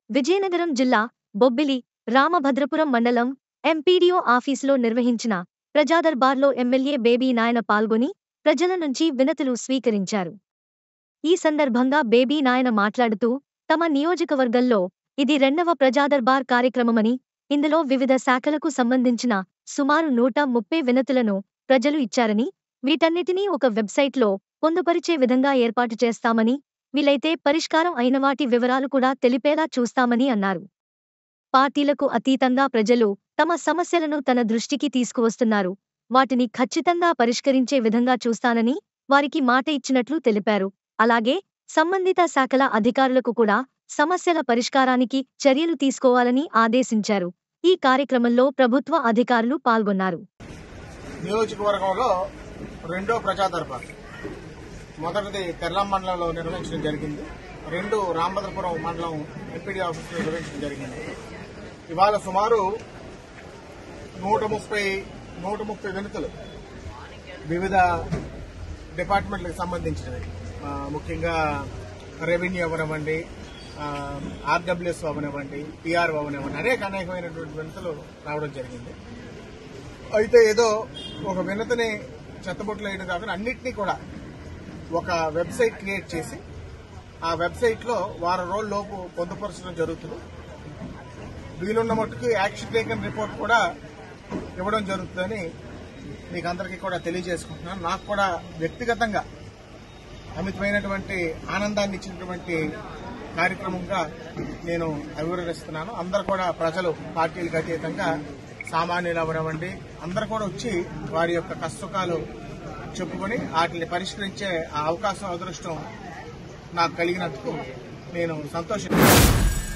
విజయనగరం జిల్లా బొబ్బిలి రామభద్రపురం మండలం ఎంపీడీఓ ఆఫీసులో నిర్వహించిన ప్రజాదర్బార్లో ఎమ్మెల్యే బేబీ నాయన పాల్గొని ప్రజల నుంచి వినతులు స్వీకరించారు ఈ సందర్భంగా బేబీ నాయన మాట్లాడుతూ తమ నియోజకవర్గంలో ఇది రెండవ ప్రజాదర్బార్ కార్యక్రమమని ఇందులో వివిధ శాఖలకు సంబంధించిన సుమారు నూట ముప్పై వినతులను ప్రజలు ఇచ్చారని వీటన్నిటినీ ఒక వెబ్సైట్లో పొందుపరిచే విధంగా ఏర్పాటు చేస్తామని వీలైతే పరిష్కారం అయిన వాటి వివరాలు కూడా తెలిపేలా చూస్తామని అన్నారు పార్టీలకు అతీతంగా ప్రజలు తమ సమస్యలను తన దృష్టికి తీసుకువస్తున్నారు వాటిని ఖచ్చితంగా పరిష్కరించే విధంగా చూస్తానని వారికి మాట ఇచ్చినట్లు తెలిపారు అలాగే సంబంధిత శాఖల అధికారులకు కూడా సమస్యల పరిష్కారానికి చర్యలు తీసుకోవాలని ఆదేశించారు ఈ కార్యక్రమంలో ప్రభుత్వ అధికారులు పాల్గొన్నారు నియోజకవర్గంలో రెండో ప్రజా దర్బార్ మొదటిది తెల్లం మండలంలో నిర్వహించడం జరిగింది రెండు రామభద్రపురం మండలం ఎంపీడీ ఆఫీసులో నిర్వహించడం జరిగింది ఇవాళ సుమారు నూట ముప్పై నూట ముప్పై వినతులు వివిధ డిపార్ట్మెంట్లకు సంబంధించినవి ఆ, ముఖ్యంగా రెవెన్యూ అవనివ్వండి ఆర్డబ్ల్యూఎస్ అవనివ్వండి పిఆర్ అవనివ్వండి అనేక అనేకమైనటువంటి వినతులు రావడం జరిగింది అయితే ఏదో ఒక వినతిని చెత్తబొట్లు వేయడం కాకుండా అన్నింటినీ కూడా ఒక వెబ్సైట్ క్రియేట్ చేసి ఆ వెబ్సైట్లో వారం రోజుల లోపు పొందుపరచడం జరుగుతుంది వీలున్న మట్టుకు యాక్షన్ టేకన్ రిపోర్ట్ కూడా ఇవ్వడం జరుగుతుందని మీకు అందరికీ కూడా తెలియజేసుకుంటున్నాను నాకు కూడా వ్యక్తిగతంగా అమితమైనటువంటి ఆనందాన్ని ఇచ్చినటువంటి కార్యక్రమంగా నేను అభివర్ణిస్తున్నాను అందరు కూడా ప్రజలు పార్టీలకు అతీతంగా సామాన్యులు అవనివ్వండి అందరు కూడా వచ్చి వారి యొక్క కష్టసుఖాలు చెప్పుకొని వాటిని పరిష్కరించే ఆ అవకాశం అదృష్టం నాకు కలిగినందుకు నేను సంతోషిస్తున్నాను